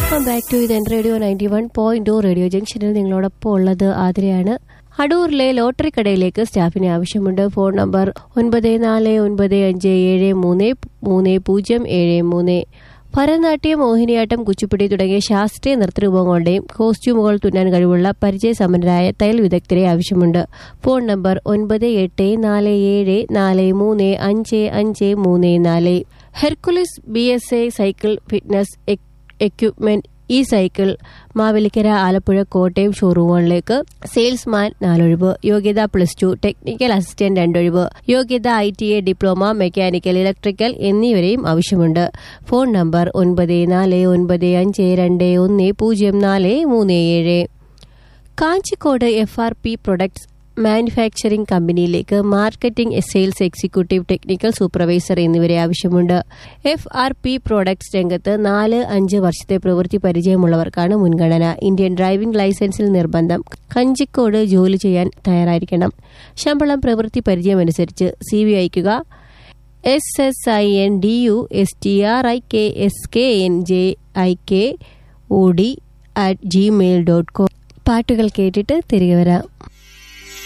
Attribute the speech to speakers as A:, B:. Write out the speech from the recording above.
A: welcome back to ഇത് radio ninety one point radio ജംഗ്ഷനിൽ നിങ്ങളോടൊപ്പം ഉള്ളത് ആതിരയാണ് അടൂരിലെ ലോട്ടറി കടയിലേക്ക് സ്റ്റാഫിനെ ആവശ്യമുണ്ട് ഫോൺ നമ്പർ ഒൻപത് നാല് ഒൻപത് അഞ്ച് ഏഴ് മൂന്ന് മൂന്ന് പൂജ്യം ഏഴ് മൂന്ന് ഭരതനാട്യം മോഹിനിയാട്ടം കുച്ചിപ്പുടി തുടങ്ങിയ ശാസ്ത്രീയ നൃത്തരൂപങ്ങളുടെയും കോസ്റ്റ്യൂമുകൾ തുന്നാൻ കഴിവുള്ള പരിചയസമ്പന്നരായ തയ്യൽ വിദഗ്ധരെ ആവശ്യമുണ്ട് ഫോൺ നമ്പർ ഒൻപത് എട്ട് നാല് ഏഴ് നാല് മൂന്ന് അഞ്ച് അഞ്ച് മൂന്ന് നാല് Hercules B S A cycle fitness equipment ഈ സൈക്കിൾ മാവേലിക്കര ആലപ്പുഴ കോട്ടയം ഷോറൂമുകളിലേക്ക് സെയിൽസ്മാൻ നാലൊഴിവ് യോഗ്യത പ്ലസ് ടു ടെക്നിക്കൽ അസിസ്റ്റന്റ് രണ്ടൊഴിവ് യോഗ്യത I T A diploma mechanical electrical എന്നിവരെയും ആവശ്യമുണ്ട് ഫോൺ നമ്പർ ഒൻപത് നാല് ഒൻപത് അഞ്ച് രണ്ട് ഒന്ന് പൂജ്യം നാല് മൂന്ന് ഏഴ് Kanjikode F R P products manufacturing കമ്പനിയിലേക്ക് marketing sales executive technical supervisor എന്നിവരെ ആവശ്യമുണ്ട് എഫ് ആർ പി പ്രോഡക്ട്സ് രംഗത്ത് നാല് അഞ്ച് വർഷത്തെ പ്രവൃത്തി പരിചയമുള്ളവർക്കാണ് മുൻഗണന ഇന്ത്യൻ ഡ്രൈവിംഗ് ലൈസൻസിൽ നിർബന്ധം കഞ്ചിക്കോട് ജോലി ചെയ്യാൻ തയ്യാറായിരിക്കണം ശമ്പളം പ്രവൃത്തി പരിചയമനുസരിച്ച് സി വി അയക്കുക S S I N D U S T R I K S K N J I K O D at Gmail dot com പാട്ടുകൾ കേട്ടിട്ട് തിരികെ വരാം